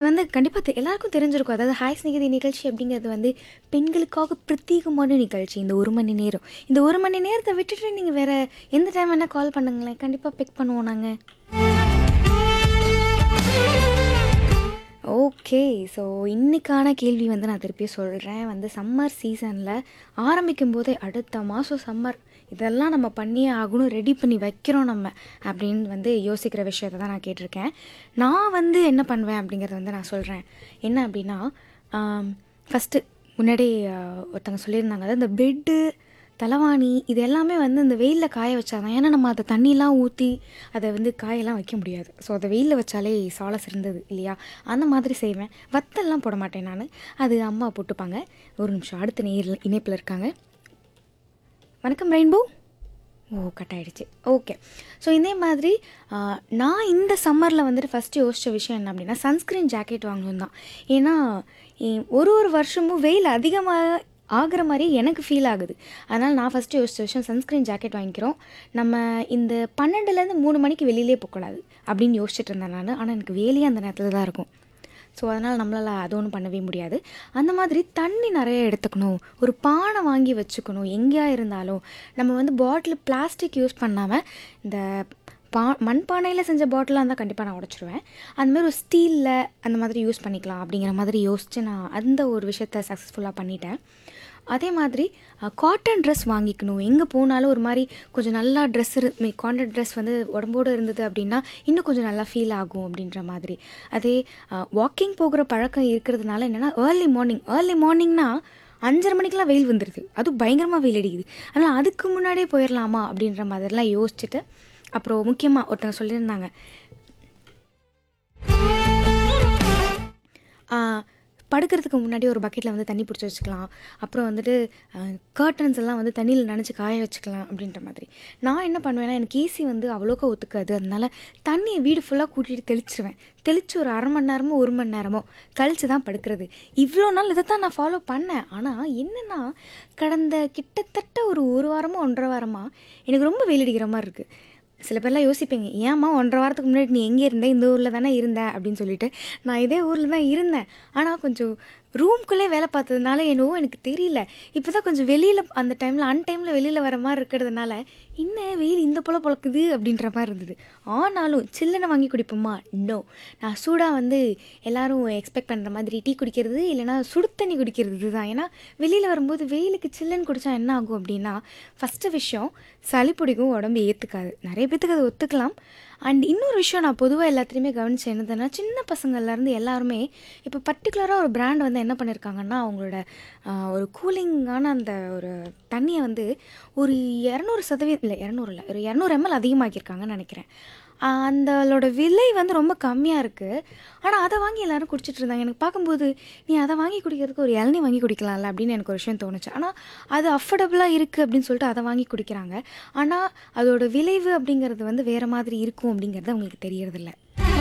வந்து கண்டிப்பாக தெ எல்லாருக்கும் தெரிஞ்சிருக்கும் அதாவது ஹாய் ஸ்நேகிதி நிகழ்ச்சி அப்படிங்கிறது வந்து பெண்களுக்காக பிரத்யேகமான நிகழ்ச்சி இந்த ஒரு மணி நேரம் இந்த ஒரு மணி நேரத்தை விட்டுட்டு நீங்கள் வேறு எந்த டைம் வேணால் கால் பண்ணுங்களேன் கண்டிப்பாக பிக் பண்ணுவோம் நாங்கள் ஓகே ஸோ இன்றைக்கான கேள்வி வந்து நான் திருப்பி சொல்கிறேன் வந்து சம்மர் சீசனில் ஆரம்பிக்கும் போதே அடுத்த மாதம் சம்மர் இதெல்லாம் நம்ம பண்ணியே ஆகணும் ரெடி பண்ணி வைக்கிறோம் நம்ம அப்படின்னு வந்து யோசிக்கிற விஷயத்தை தான் நான் கேட்டிருக்கேன் நான் வந்து என்ன பண்ணுவேன் அப்படிங்கிறத வந்து நான் சொல்கிறேன் என்ன அப்படின்னா ஃபஸ்ட்டு முன்னாடி ஆஹ், ஒருத்தவங்க சொல்லியிருந்தாங்க அதாவது இந்த பெட்டு தலைவாணி இது எல்லாமே வந்து இந்த வெயிலில் காய வச்சாதான் ஏன்னா நம்ம அதை தண்ணிலாம் ஊற்றி அதை வந்து காயெல்லாம் வைக்க முடியாது ஸோ அதை வெயிலில் வச்சாலே சால சிறந்தது இல்லையா அந்த மாதிரி செய்வேன் வத்தல்லாம் போட மாட்டேன் நான் அது அம்மா போட்டுப்பாங்க ஒரு நிமிஷம் அடுத்த நேரில் இணைப்பில் இருக்காங்க வணக்கம் ரெயின்போ ஓ கட் ஆயிடுச்சு ஓகே ஸோ இதே மாதிரி ஆ, நான் இந்த சம்மரில் வந்துட்டு ஃபஸ்ட்டு யோசித்த விஷயம் என்ன அப்படின்னா சன்ஸ்க்ரீன் ஜாக்கெட் வாங்கணும் தான் ஏன்னா இ- ஒரு ஒரு வருஷமும் வெயில் அதிகமாக ஆகிற மாதிரி எனக்கு ஃபீல் ஆகுது அதனால் நான் ஃபஸ்ட்டு யோசித்த விஷயம் சன்ஸ்க்ரீன் ஜாக்கெட் வாங்கிக்கிறோம் நம்ம இந்த பன்னெண்டுலேருந்து மூணு மணிக்கு வெளியிலே போகக்கூடாது அப்படின்னு யோசிச்சுட்டு இருந்தேன் நான் ஆனால் எனக்கு வேலையே அந்த நேரத்தில் தான் இருக்கும் ஸோ அதனால் நம்மளால் அது ஒன்றும் பண்ணவே முடியாது அந்த மாதிரி தண்ணி நிறைய எடுத்துக்கணும் ஒரு பானை வாங்கி வச்சுக்கணும் எங்கேயா இருந்தாலும் நம்ம வந்து பாட்டில் பிளாஸ்டிக் யூஸ் பண்ணாமல் இந்த பா மண்பானையில் செஞ்ச பாட்டிலாக இருந்தால் கண்டிப்பாக நான் உடச்சிருவேன் அந்த மாதிரி ஒரு ஸ்டீலில் அந்த மாதிரி யூஸ் பண்ணிக்கலாம் அப்படிங்கிற மாதிரி யோசித்து நான் அந்த ஒரு விஷயத்த சக்ஸஸ்ஃபுல்லாக பண்ணிட்டேன் அதே மாதிரி காட்டன் ட்ரெஸ் வாங்கிக்கணும் எங்கே போனாலும் ஒரு மாதிரி கொஞ்சம் நல்லா ட்ரெஸ் இரு காட்டன் ட்ரெஸ் வந்து உடம்போடு இருந்தது அப்படின்னா இன்னும் கொஞ்சம் நல்லா ஃபீல் ஆகும் அப்படின்ற மாதிரி அதே வாக்கிங் போகிற பழக்கம் இருக்கிறதுனால என்னென்னா ஏர்லி மார்னிங் ஏர்லி மார்னிங்னா அஞ்சரை மணிக்கெலாம் வெயில் வந்துடுது அதுவும் பயங்கரமாக வெயில் அடிக்குது அதனால் அதுக்கு முன்னாடியே போயிடலாமா அப்படின்ற மாதிரிலாம் யோசிச்சுட்டு அப்புறம் முக்கியமாக ஒருத்தங்க சொல்லியிருந்தாங்க ஆ, படுக்கிறதுக்கு முன்னாடி ஒரு பக்கெட்டில் வந்து தண்ணி பிடிச்சி வச்சுக்கலாம் அப்புறம் வந்துட்டு கர்டன்ஸ் எல்லாம் வந்து தண்ணியில் நனைச்சி காய வச்சுக்கலாம் அப்படின்ற மாதிரி நான் என்ன பண்ணுவேன்னா எனக்கு ஏசி வந்து அவ்வளோக்கா ஒத்துக்காது அதனால தண்ணியை வீடு ஃபுல்லாக கூட்டிகிட்டு தெளிச்சிருவேன் தெளித்து ஒரு அரை மணி நேரமோ ஒரு மணி நேரமோ கழித்து தான் படுக்கிறது இவ்வளோ நாள் இதை தான் நான் ஃபாலோ பண்ணேன் ஆனால் என்னென்னா கடந்த கிட்டத்தட்ட ஒரு ஒரு வாரமோ ஒன்றரை வாரமாக எனக்கு ரொம்ப வெயில் அடிக்கிற மாதிரி இருக்குது சில பேர்லாம் யோசிப்பீங்க ஏம்மா ஒன்றரை வாரத்துக்கு முன்னாடி நீ எங்கே இருந்த இந்த ஊரில் தானே இருந்த அப்படின்னு சொல்லிட்டு நான் இதே ஊரில் தான் இருந்தேன் ஆனால் கொஞ்சம் ரூம்குள்ளே வேலை பார்த்ததுனால என்னவோ எனக்கு தெரியல இப்போ தான் கொஞ்சம் வெளியில் அந்த டைமில் அன் டைமில் வெளியில் வர மாதிரி இருக்கிறதுனால என்ன வெயில் இந்த போல பொழக்குது அப்படின்ற மாதிரி இருந்தது ஆனாலும் சில்லுன்னு வாங்கி குடிப்போமா நோ நான் சூடாக வந்து எல்லாரும் எக்ஸ்பெக்ட் பண்ணுற மாதிரி டீ குடிக்கிறது இல்லைன்னா சுடு தண்ணி குடிக்கிறது தான் ஏன்னா வெளியில் வரும்போது வெயிலுக்கு சில்லுன்னு குடித்தா என்ன ஆகும் அப்படின்னா ஃபஸ்ட்டு விஷயம் சளி பிடிக்கும் உடம்பு ஏற்றுக்காது நிறைய பேத்துக்கு அது ஒத்துக்கலாம் அண்ட் இன்னொரு விஷயம் நான் பொதுவாக எல்லாத்துலேயுமே கவனிச்சேன் என்னதுன்னா சின்ன பசங்கள்லேருந்து எல்லாருமே இப்போ பர்டிகுலராக ஒரு பிராண்ட் வந்து என்ன பண்ணியிருக்காங்கன்னா அவங்களோட ஆஹ், ஒரு கூலிங்கான அந்த ஒரு தண்ணியை வந்து ஒரு இரநூறு சதவீதம் இல்லை இரநூறு இல்லை ஒரு இரநூறு எம்எல் அதிகமாக்கியிருக்காங்கன்னு நினைக்கிறேன் ஆஹ், அந்தளோட விலை வந்து ரொம்ப கம்மியாக இருக்குது ஆனால் அதை வாங்கி எல்லாரும் குடிச்சிட்டு இருந்தாங்க எனக்கு பார்க்கும்போது நீ அதை வாங்கி குடிக்கிறதுக்கு ஒரு இளநீ வாங்கி குடிக்கலாம்ல அப்படின்னு எனக்கு ஒரு விஷயம் தோணுச்சு ஆனால் அது அஃபோர்டபுளாக இருக்குது அப்படின்னு சொல்லிட்டு அதை வாங்கி குடிக்கிறாங்க ஆனால் அதோட விளைவு அப்படிங்கிறது வந்து வேறு மாதிரி இருக்கும் அப்படிங்கிறது அவங்களுக்கு தெரியறதில்ல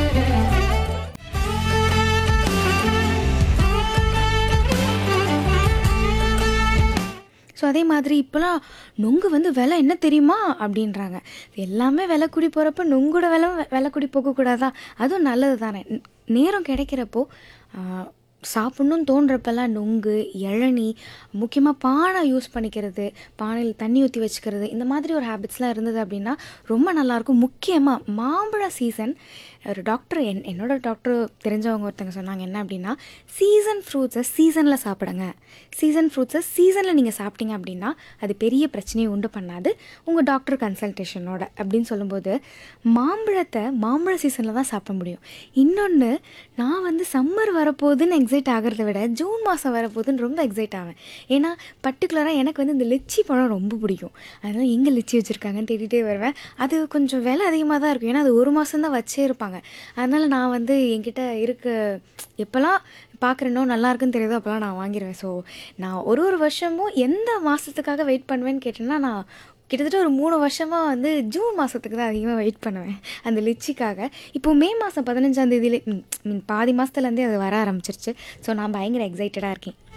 ஸோ அதே மாதிரி இப்போலாம் நொங்கு வந்து விலை என்ன தெரியுமா அப்படின்றாங்க எல்லாமே விலை கூடி போகிறப்ப நொங்கோட விலை விலை கூடி போகக்கூடாதா அதுவும் நல்லது தானே ந- நேரம் கிடைக்கிறப்போ ஆ, சாப்பிட்ணுன்னு தோன்றப்பெல்லாம் நொங்கு இளநீ முக்கியமாக பானை யூஸ் பண்ணிக்கிறது பானையில் தண்ணி ஊற்றி வச்சுக்கிறது இந்த மாதிரி ஒரு ஹேபிட்ஸ்லாம் இருந்தது அப்படின்னா ரொம்ப நல்லாயிருக்கும் முக்கியமாக மாம்பழ சீசன் ஒரு டாக்டர் என் என்னோட டாக்டர் தெரிஞ்சவங்க ஒருத்தங்க சொன்னாங்க என்ன அப்படின்னா சீசன் ஃப்ரூட்ஸை சீசனில் சாப்பிடுங்க சீசன் ஃப்ரூட்ஸை சீசனில் நீங்கள் சாப்பிட்டீங்க அப்படின்னா அது பெரிய பிரச்சனையை உண்டு பண்ணாது உங்கள் டாக்டர் கன்சல்டேஷனோட அப்படின்னு சொல்லும்போது மாம்பழத்தை மாம்பழ சீசனில் தான் சாப்பிட முடியும் இன்னொன்று நான் வந்து சம்மர் வரப்போகுதுன்னு எக்ஸைட் ஆகிறத விட ஜூன் மாதம் வரப்போகுதுன்னு ரொம்ப எக்ஸைட் ஆவேன் ஏன்னா பர்டிகுலராக எனக்கு வந்து இந்த லிச்சி பழம் ரொம்ப பிடிக்கும் அதனால் எங்கே லிச்சி வச்சுருக்காங்கன்னு தேடிட்டே வருவேன் அது கொஞ்சம் விலை அதிகமாக தான் இருக்கும் ஏன்னா அது ஒரு மாதம் தான் வச்சே இருப்பாங்க அதனால் நான் வந்து என்கிட்ட இருக்க எப்போல்லாம் பார்க்குறேனோ நல்லா இருக்குன்னு தெரியுதோ அப்போல்லாம் நான் வாங்கிடுவேன் ஸோ நான் ஒரு ஒரு வருஷமும் எந்த மாதத்துக்காக வெயிட் பண்ணுவேன்னு கேட்டேன்னா நான் கிட்டத்தட்ட ஒரு மூணு வருஷமாக வந்து ஜூன் மாதத்துக்கு தான் அதிகமாக வெயிட் பண்ணுவேன் அந்த லிச்சிக்காக இப்போ மே மாதம் பதினஞ்சாம் தேதியில மீன் பாதி மாதத்துலேருந்தே அது வர ஆரம்பிச்சிருச்சு ஸோ நான் பயங்கர எக்ஸைட்டடாக இருக்கேன்